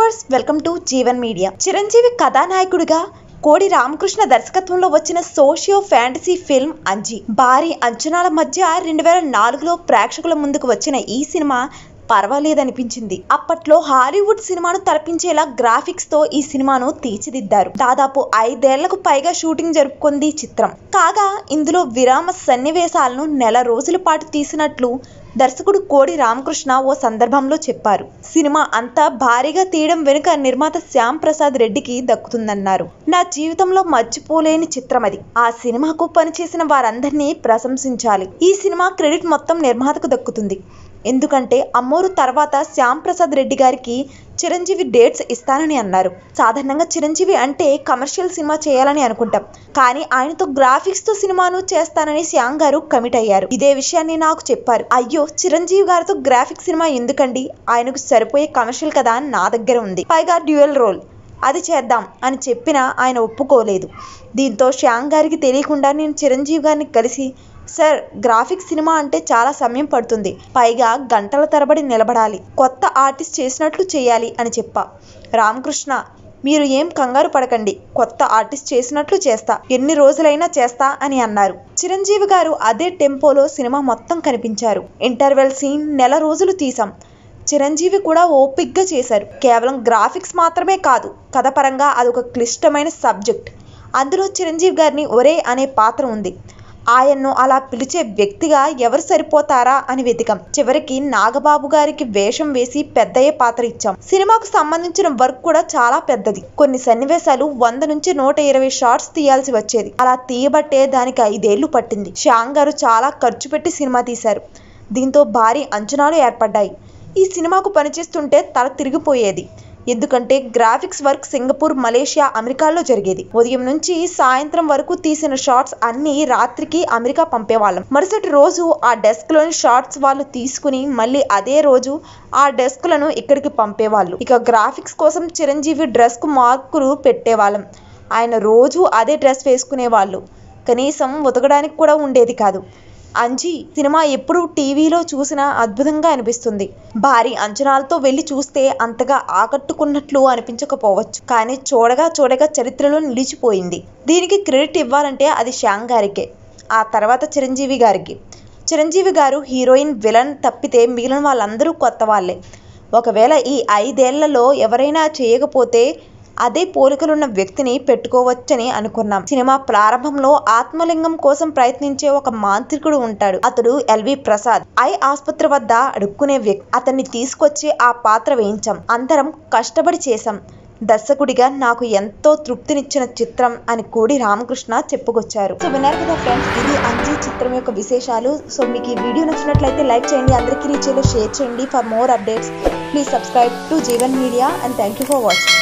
viewers welcome to Jeevan media Chiranjeevi కథానాయకుడిగా కోడి రామకృష్ణ దర్శకత్వంలో వచ్చిన సోషియో ఫ్యాంటసీ ఫిల్మ్ అంజి భారీ అంచనాల మధ్య రెండు వేల నాలుగులో ప్రేక్షకుల ముందుకు వచ్చిన ఈ సినిమా పర్వాలేదనిపించింది అప్పట్లో హాలీవుడ్ సినిమాను తలపించేలా గ్రాఫిక్స్ తో ఈ సినిమాను తీర్చిదిద్దారు దాదాపు ఐదేళ్లకు పైగా షూటింగ్ జరుపుకుంది ఈ చిత్రం కాగా ఇందులో విరామ సన్నివేశాలను నెల రోజుల పాటు తీసినట్లు దర్శకుడు కోడి రామకృష్ణ ఓ సందర్భంలో చెప్పారు సినిమా అంతా భారీగా తీయడం వెనుక నిర్మాత శ్యామ్ ప్రసాద్ రెడ్డికి దక్కుతుందన్నారు నా జీవితంలో మర్చిపోలేని చిత్రం అది ఆ సినిమాకు పనిచేసిన వారందరినీ ప్రశంసించాలి ఈ సినిమా క్రెడిట్ మొత్తం నిర్మాతకు దక్కుతుంది ఎందుకంటే అమ్మోరు తర్వాత శ్యామ్ ప్రసాద్ రెడ్డి గారికి చిరంజీవి డేట్స్ ఇస్తానని అన్నారు సాధారణంగా చిరంజీవి అంటే కమర్షియల్ సినిమా చేయాలని అనుకుంటాం కానీ ఆయనతో గ్రాఫిక్స్ తో సినిమాను చేస్తానని శ్యామ్ గారు కమిట్ అయ్యారు ఇదే విషయాన్ని నాకు చెప్పారు అయ్యో చిరంజీవి గారితో గ్రాఫిక్ సినిమా ఎందుకండి ఆయనకు సరిపోయే కమర్షియల్ కదా నా దగ్గర ఉంది పైగా డ్యూయల్ రోల్ అది చేద్దాం అని చెప్పినా ఆయన ఒప్పుకోలేదు దీంతో శ్యామ్ గారికి తెలియకుండా నేను చిరంజీవి గారిని కలిసి సార్ గ్రాఫిక్ సినిమా అంటే చాలా సమయం పడుతుంది పైగా గంటల తరబడి నిలబడాలి కొత్త ఆర్టిస్ట్ చేసినట్లు చేయాలి అని చెప్పా రామకృష్ణ మీరు ఏం కంగారు పడకండి కొత్త ఆర్టిస్ట్ చేసినట్లు చేస్తా ఎన్ని రోజులైనా చేస్తా అని అన్నారు చిరంజీవి గారు అదే టెంపోలో సినిమా మొత్తం కనిపించారు ఇంటర్వెల్ సీన్ నెల రోజులు తీసాం చిరంజీవి కూడా ఓపిక్గా చేశారు కేవలం గ్రాఫిక్స్ మాత్రమే కాదు కథ పరంగా అదొక క్లిష్టమైన సబ్జెక్ట్ అందులో చిరంజీవి గారిని ఒరే అనే పాత్ర ఉంది ఆయన్ను అలా పిలిచే వ్యక్తిగా ఎవరు సరిపోతారా అని వెతికాం చివరికి నాగబాబు గారికి వేషం వేసి పెద్దయ్యే పాత్ర ఇచ్చాం సినిమాకు సంబంధించిన వర్క్ కూడా చాలా పెద్దది కొన్ని సన్నివేశాలు వంద నుంచి నూట ఇరవై షార్ట్స్ తీయాల్సి వచ్చేది అలా తీయబట్టే దానికి ఐదేళ్లు పట్టింది శ్యామ్ గారు చాలా ఖర్చు పెట్టి సినిమా తీశారు దీంతో భారీ అంచనాలు ఏర్పడ్డాయి ఈ సినిమాకు పనిచేస్తుంటే తల తిరిగిపోయేది ఎందుకంటే గ్రాఫిక్స్ వర్క్ సింగపూర్ మలేషియా అమెరికాలో జరిగేది ఉదయం నుంచి సాయంత్రం వరకు తీసిన షార్ట్స్ అన్ని రాత్రికి అమెరికా పంపేవాళ్ళం మరుసటి రోజు ఆ డెస్క్ లోని షార్ట్స్ వాళ్ళు తీసుకుని మళ్ళీ అదే రోజు ఆ డెస్క్ లను ఇక్కడికి పంపేవాళ్ళు ఇక గ్రాఫిక్స్ కోసం చిరంజీవి డ్రెస్ కు మార్కులు పెట్టేవాళ్ళం ఆయన రోజు అదే డ్రెస్ వేసుకునేవాళ్ళు కనీసం ఉతకడానికి కూడా ఉండేది కాదు అంజీ సినిమా ఎప్పుడు టీవీలో చూసినా అద్భుతంగా అనిపిస్తుంది భారీ అంచనాలతో వెళ్ళి చూస్తే అంతగా ఆకట్టుకున్నట్లు అనిపించకపోవచ్చు కానీ చూడగా చూడగా చరిత్రలో నిలిచిపోయింది దీనికి క్రెడిట్ ఇవ్వాలంటే అది శ్యామ్ గారికే ఆ తర్వాత చిరంజీవి గారికి చిరంజీవి గారు హీరోయిన్ విలన్ తప్పితే మిగిలిన వాళ్ళందరూ కొత్త వాళ్ళే ఒకవేళ ఈ ఐదేళ్లలో ఎవరైనా చేయకపోతే అదే పోలికలున్న వ్యక్తిని పెట్టుకోవచ్చని అనుకున్నాం సినిమా ప్రారంభంలో ఆత్మలింగం కోసం ప్రయత్నించే ఒక మాంత్రికుడు ఉంటాడు అతడు ఎల్వి ప్రసాద్ ఐ ఆసుపత్రి వద్ద అడుక్కునే వ్యక్తి అతన్ని తీసుకొచ్చి ఆ పాత్ర వేయించాం అందరం కష్టపడి చేశాం దర్శకుడిగా నాకు ఎంతో తృప్తినిచ్చిన చిత్రం అని కోడి రామకృష్ణ చెప్పుకొచ్చారు సో విన్నారు కదా ఫ్రెండ్స్ ఇది అంజీ చిత్రం యొక్క విశేషాలు సో మీకు ఈ వీడియో నచ్చినట్లయితే లైక్ చేయండి అందరికీ రీచేలో షేర్ చేయండి for more updates please subscribe to Jeevan media and thank you for watching